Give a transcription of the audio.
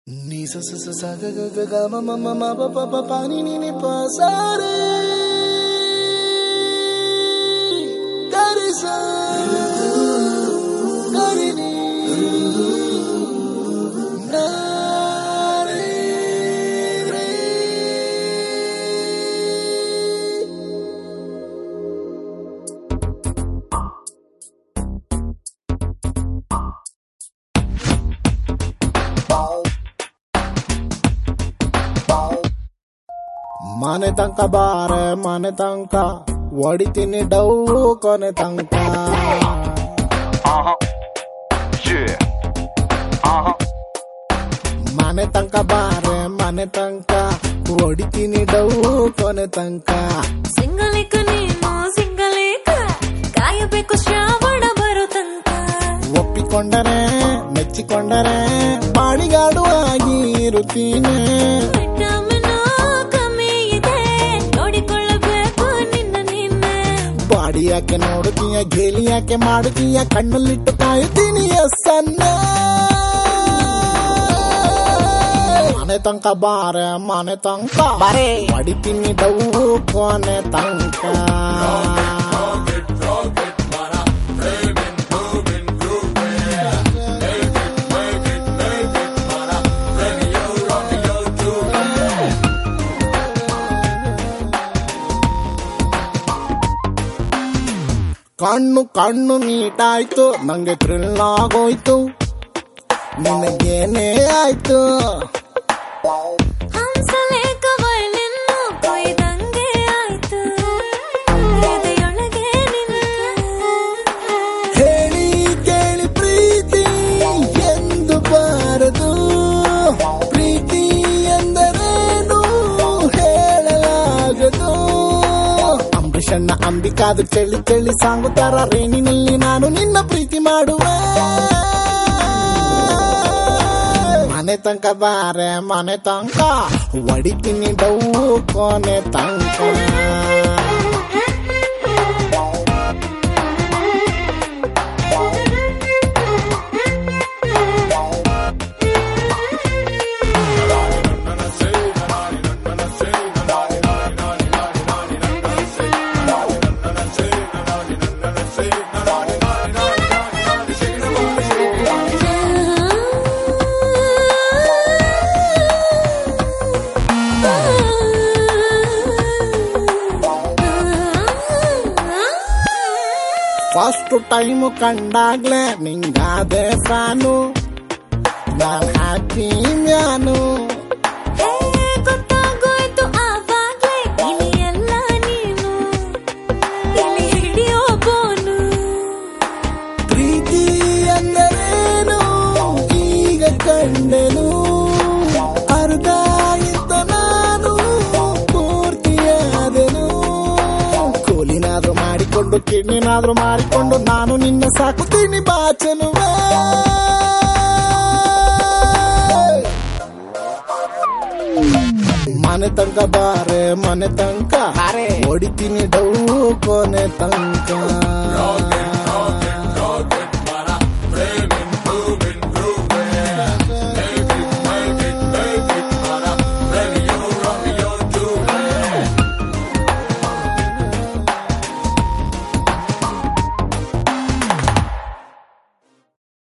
Ni sa sa sa sa ga ga ga ga ma ma ma ma pa pa pa pa ni ni ni pa sa re ga re sa ga re ni na re re ಮನೆ ತನಕ ಬಾರೆ ಮನೆ ತನಕ ಹೊಡಿತೀನಿ ಡೌ ಕೊನೆ ತನಕ Uh huh. Yeah. Uh huh. ಮನೆ ತನಕ ಬಾರೆ ಮನೆ ತನಕ ಹೊಡಿತೀನಿ ಡೌ ಕೊನೆ ತನಕ ಸಿಂಗಲಿಕ ನೀನು ಸಿಂಗಲೇಕ ಕಾಯಬೇಕು ಶ್ರಾವಣ ಬರೋ ತನಕ ಒಪ್ಪಿಕೊಂಡರೆ ಮೆಚ್ಚಿಕೊಂಡರೆ ಬಾಡಿಗಾಡು ಆಗಿ ಇರುತ್ತೀನಿ ವಿಟಮಿನ್ ಕಮ್ಮಿ ಇದೆ ನೋಡಿಕೊಳ್ಳಬೇಕು ನಿನ್ನ ನಿನ್ನೆ ಬಾಡಿ ಯಾಕೆ ನೋಡುತ್ತೀಯ ಗೇಲಿ ಯಾಕೆ ಮಾಡುತ್ತೀಯ ಕಣ್ಣಲ್ಲಿಟ್ಟು ಕಾಯುತ್ತೀನಿ ಎಸ್ಸನ್ನ ಮನೆ ತನಕ ಬಾರೆ ಮನೆ ತನಕ ಬಾರೆ ಹೊಡಿತೀನಿ ಡೌ ಕೊನೆ ತನಕ ಕಣ್ಣು ಕಣ್ಣು ಮೀಟಾಯ್ತು ನಂಗೆ ಥ್ರಿಲ್ ಆಗೋಯ್ತು ನಿನಗೇನೇ ಆಯ್ತು ಹಂಸಲೇಖ ವಯಲಿನ್ನು ಕೊಯ್ದಂಗೆ ಆಯ್ತು ಎದೆಯೊಳಗೆ ನಿನ್ನ ಹೇಳಿ ಕೇಳಿ ಪ್ರೀತಿ ಎಂದು ಬಾರದು ಪ್ರೀತಿ ಎಂದರೇನು ಹೇಳಲಾಗದು ಅಂಬರೀಷಣ್ಣ ಅಂಬಿಕಾದು ಚೆಳಿ ಚೆಳಿ ಸಾಂಗುತ್ತಾರ ರೇಣಿನಲ್ಲಿ ನಾನು ನಿನ್ನ ಪ್ರೀತಿ ಮಾಡುವೆ ಮನೆ ತನಕ ಬಾರೆ ಮನೆ ತನಕ ಹೊಡಿತೀನಿ ಡೌ ಕೊನೆ ತನಕ ಫಸ್ಟ್ ಟೈಮ್ ಕಂಡಾಗ್ಲೆ ನಿಂಗಾದೆ ಫ್ಯಾನು ನಾನ್ ಹ್ಯಾಪಿ ಮ್ಯಾನು ಏ, ಗೊತ್ತಾಗೋಯ್ತು ಆವಾಗ್ಲೇ ಇಲ್ಲಿ ಎಲ್ಲ ನೀನು ಇಲ್ಲಿ ಹಿಡಿಯೋ ಬೋನು ಪ್ರೀತಿ ಎಂದರೇನು ಈಗ ಕಂಡೆನು ಅರ್ಧ ಇದ್ದ ನಾನು ಪೂರ್ತಿಯಾದೆನು ಕೂಲಿನಾದ್ರೂ ಮಾಡಿಕೊಂಡು ಕಿಡ್ನಿನಾದ್ರೂ ಮಾರಿಕೊಂಡು ನಾನು ನಿನ್ನ ಸಾಕುತ್ತೀನಿ ಬಾಚಲುವೆ ಮನೆ ತನಕ ಬಾರೆ ಮನೆ ತನಕ ಹೊಡಿತೀನಿ ಡೌ ಕೊನೆ ತನಕ